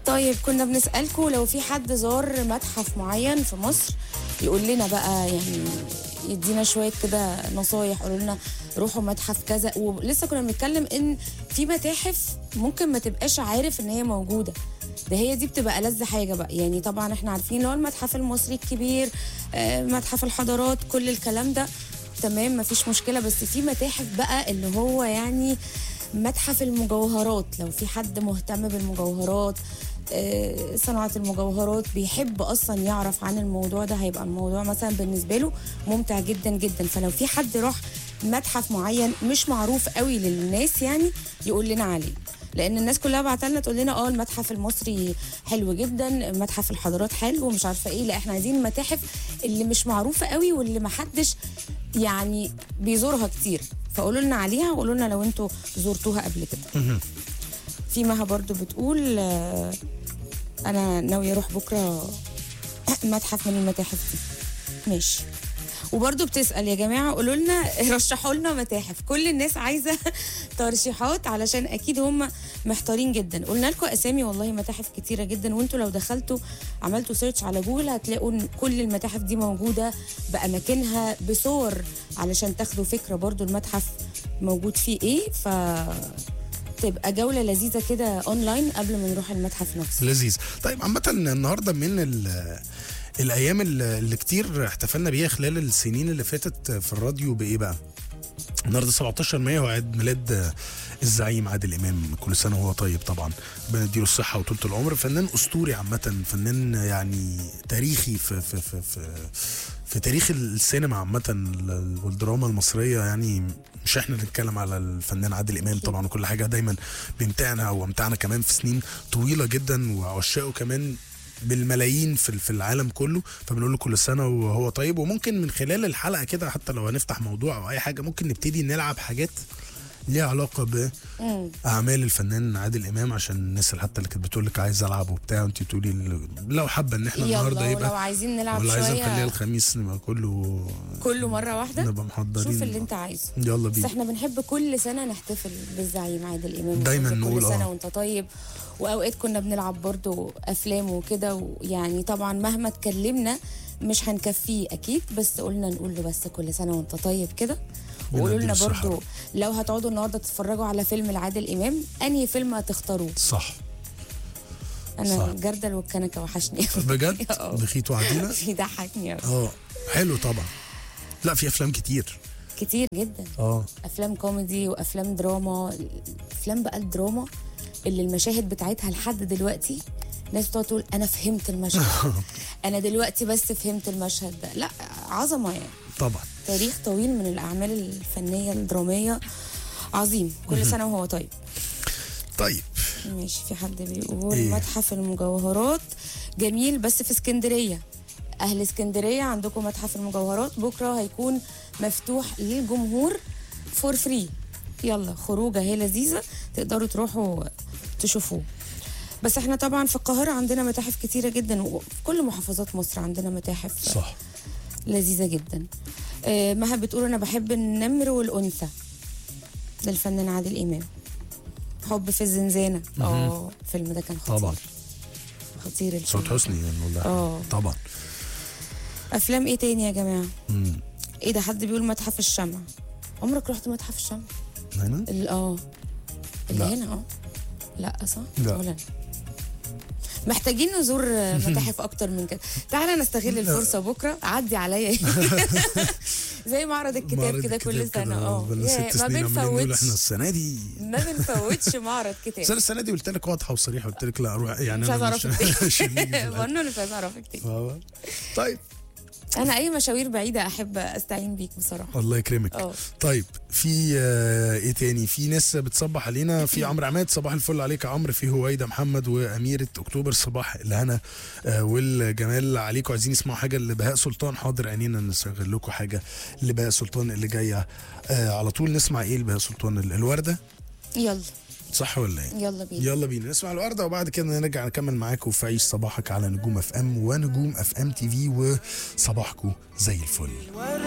طيب كنا بنسألكم لو في حد زار متحف معين في مصر يقول لنا بقى يعني يدينا شوية كده نصايح قولوا لنا روحوا متحف كذا ولسه كنا بنتكلم ان في متاحف ممكن ما تبقاش عارف ان هي موجودة ده هي دي بتبقى ألذ حاجة بقى يعني طبعا احنا عارفين اللي هو المتحف المصري الكبير آه، متحف الحضارات كل الكلام ده تمام مفيش مشكلة بس في متاحف بقى اللي هو يعني متحف المجوهرات لو في حد مهتم بالمجوهرات آه، صناعة المجوهرات بيحب أصلا يعرف عن الموضوع ده هيبقى الموضوع مثلا بالنسبة له ممتع جدا جدا فلو في حد راح متحف معين مش معروف قوي للناس يعني يقول لنا عليه لان الناس كلها بعتلنا تقول لنا اه المتحف المصري حلو جدا متحف الحضارات حلو ومش عارفه ايه لا احنا عايزين المتاحف اللي مش معروفه قوي واللي محدش يعني بيزورها كتير فقولوا لنا عليها وقولوا لنا لو انتوا زرتوها قبل كده في مها برضو بتقول آه، انا ناويه اروح بكره متحف من المتاحف دي ماشي وبرضه بتسأل يا جماعة قولوا لنا رشحوا لنا متاحف كل الناس عايزة ترشيحات علشان أكيد هم محتارين جدا قلنا لكم أسامي والله متاحف كتيرة جدا وانتوا لو دخلتوا عملتوا سيرش على جوجل هتلاقوا إن كل المتاحف دي موجودة بأماكنها بصور علشان تاخدوا فكرة برضو المتحف موجود فيه ايه ف تبقى جولة لذيذة كده اونلاين قبل ما نروح المتحف نفسه لذيذ طيب عامة النهاردة من ال الايام اللي اللي كتير احتفلنا بيها خلال السنين اللي فاتت في الراديو بايه بقى النهارده 17 مايو عيد ميلاد الزعيم عادل امام كل سنه وهو طيب طبعا ربنا يديله الصحه وطولة العمر فنان اسطوري عامه فنان يعني تاريخي في في في في, في تاريخ السينما عامه والدراما المصريه يعني مش احنا اللي نتكلم على الفنان عادل امام طبعا وكل حاجه دايما بيمتعنا وامتعنا كمان في سنين طويله جدا وعشاقه كمان بالملايين في في العالم كله فبنقول له كل سنه وهو طيب وممكن من خلال الحلقه كده حتى لو هنفتح موضوع او اي حاجه ممكن نبتدي نلعب حاجات ليها علاقه باعمال الفنان عادل امام عشان الناس اللي حتى اللي كانت بتقول لك عايز العب وبتاع وانت تقولي ل- لو حابه ان احنا النهارده يلا يبقى ولو عايزين نلعب ولا عايزه نخليها شوية الخميس نبقى كله كله مرة واحدة نبقى محضرين شوف اللي انت عايزه يلا بس بينا احنا بنحب كل سنة نحتفل بالزعيم عادل إمام دايماً ونقول نقول كل سنة اه. وانت طيب وأوقات كنا بنلعب برضو أفلام وكده ويعني طبعا مهما اتكلمنا مش هنكفيه أكيد بس قلنا نقول له بس كل سنة وانت طيب كده وقولوا لنا يديله الصحة. برضو لو هتقعدوا النهارده تتفرجوا على فيلم لعادل إمام أنهي فيلم هتختاروه صح أنا صح. الجردل والكنكة وحشني بجد اه. بخيت وعديله بيضحكني أوي. اه حلو طبعا لا في افلام كتير كتير جدا اه افلام كوميدي وافلام دراما افلام بقى الدراما اللي المشاهد بتاعتها لحد دلوقتي ناس بتقعد تقول انا فهمت المشهد انا دلوقتي بس فهمت المشهد ده لا عظمه يعني طبعا تاريخ طويل من الاعمال الفنيه الدراميه عظيم كل سنه وهو طيب طيب ماشي في حد بيقول إيه؟ متحف المجوهرات جميل بس في اسكندريه اهل اسكندريه عندكم متحف المجوهرات بكره هيكون مفتوح للجمهور فور فري يلا خروجه هي لذيذه تقدروا تروحوا تشوفوه بس احنا طبعا في القاهره عندنا متاحف كتيره جدا وفي كل محافظات مصر عندنا متاحف صح لذيذه جدا آه، مها بتقول انا بحب النمر والانثى للفنان عادل امام حب في الزنزانه اه الفيلم ده كان خطير طبعا خطير الفيلم صوت حسني يعني والله اه طبعا افلام ايه تاني يا جماعه مم. ايه ده حد بيقول متحف الشمع عمرك رحت متحف الشمع هنا ال- اه اللي لا. هنا اه لا صح لا. ولا أنا. محتاجين نزور متاحف اكتر من كده تعالى نستغل الفرصه بكره عدي عليا زي معرض الكتاب معرض كده كل الكتاب سنه كده، اه بقالنا يا، ست ما سنين عمالين نقول احنا بنفوتش السنه دي ما بنفوتش معرض بس كتاب انا السنه دي قلت لك واضحه وصريحه قلت لك لا اروح يعني مش انا عايزه مش اعرفك مش هنيجي في تاني الآخر. بقول مش عايزه اعرفك تاني آه. طيب انا اي مشاوير بعيده احب استعين بيك بصراحه الله يكرمك اه طيب في آه، ايه تاني في ناس بتصبح علينا في عمرو عماد صباح الفل عليك يا عمرو في هويدا محمد واميره اكتوبر صباح الهنا آه، والجمال عليكم عايزين يسمعوا حاجه لبهاء سلطان حاضر عينينا نشغل لكم حاجه لبهاء سلطان اللي جايه آه، على طول نسمع ايه لبهاء سلطان ال- الورده يلا صح ولا ايه يلا بينا يلا بينا نسمع الوردة وبعد كده نرجع نكمل معاكم في عيش صباحك على نجوم اف ام ونجوم اف ام تي في وصباحكم زي الفل